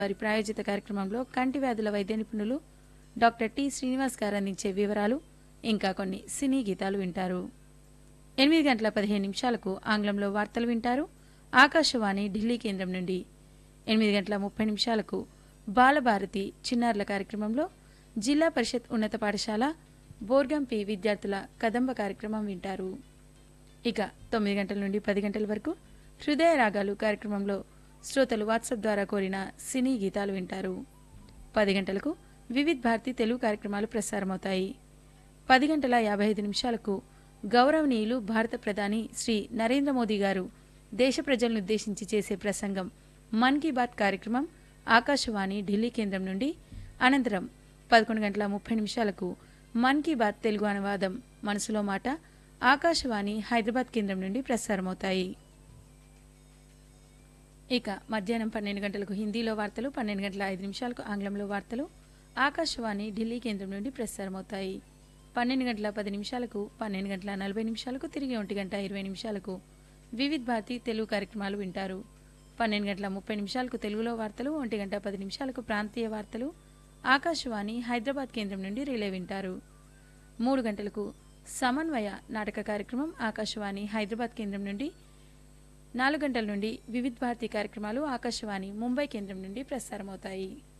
వారి ప్రాయోజిత కార్యక్రమంలో కంటి వ్యాధుల వైద్య నిపుణులు డాక్టర్ టి శ్రీనివాస్ గారు అందించే వివరాలు ఇంకా కొన్ని సినీ గీతాలు వింటారు ఎనిమిది గంటల పదిహేను నిమిషాలకు ఆంగ్లంలో వార్తలు వింటారు ఆకాశవాణి ఢిల్లీ కేంద్రం నుండి ఎనిమిది గంటల ముప్పై నిమిషాలకు బాలభారతి చిన్నారుల కార్యక్రమంలో జిల్లా పరిషత్ ఉన్నత పాఠశాల బోర్గంపి విద్యార్థుల కదంబ కార్యక్రమం వింటారు ఇక తొమ్మిది గంటల నుండి పది గంటల వరకు హృదయ రాగాలు కార్యక్రమంలో శ్రోతలు వాట్సాప్ ద్వారా కోరిన సినీ గీతాలు వింటారు పది గంటలకు వివిధ్ భారతి తెలుగు కార్యక్రమాలు ప్రసారమవుతాయి పది గంటల యాభై ఐదు నిమిషాలకు గౌరవనీయులు భారత ప్రధాని శ్రీ నరేంద్ర మోదీ గారు దేశ ప్రజలను ఉద్దేశించి చేసే ప్రసంగం మన్ కీ బాత్ కార్యక్రమం ఆకాశవాణి ఢిల్లీ కేంద్రం నుండి అనంతరం పదకొండు గంటల ముప్పై నిమిషాలకు మన్ కీ బాత్ తెలుగు అనువాదం మనసులో మాట ఆకాశవాణి హైదరాబాద్ కేంద్రం నుండి ప్రసారమవుతాయి ఇక మధ్యాహ్నం పన్నెండు గంటలకు హిందీలో వార్తలు పన్నెండు గంటల ఐదు నిమిషాలకు ఆంగ్లంలో వార్తలు ఆకాశవాణి ఢిల్లీ కేంద్రం నుండి ప్రసారమవుతాయి పన్నెండు గంటల పది నిమిషాలకు పన్నెండు గంటల నలభై నిమిషాలకు తిరిగి ఒంటి గంట ఇరవై నిమిషాలకు వివిధ్ భారతి తెలుగు కార్యక్రమాలు వింటారు పన్నెండు గంటల ముప్పై నిమిషాలకు తెలుగులో వార్తలు ఒంటి గంట పది నిమిషాలకు ప్రాంతీయ వార్తలు ఆకాశవాణి హైదరాబాద్ కేంద్రం నుండి రిలే వింటారు మూడు గంటలకు సమన్వయ నాటక కార్యక్రమం ఆకాశవాణి హైదరాబాద్ కేంద్రం నుండి నాలుగు గంటల నుండి వివిధ్ భారతి కార్యక్రమాలు ఆకాశవాణి ముంబై కేంద్రం నుండి ప్రసారమవుతాయి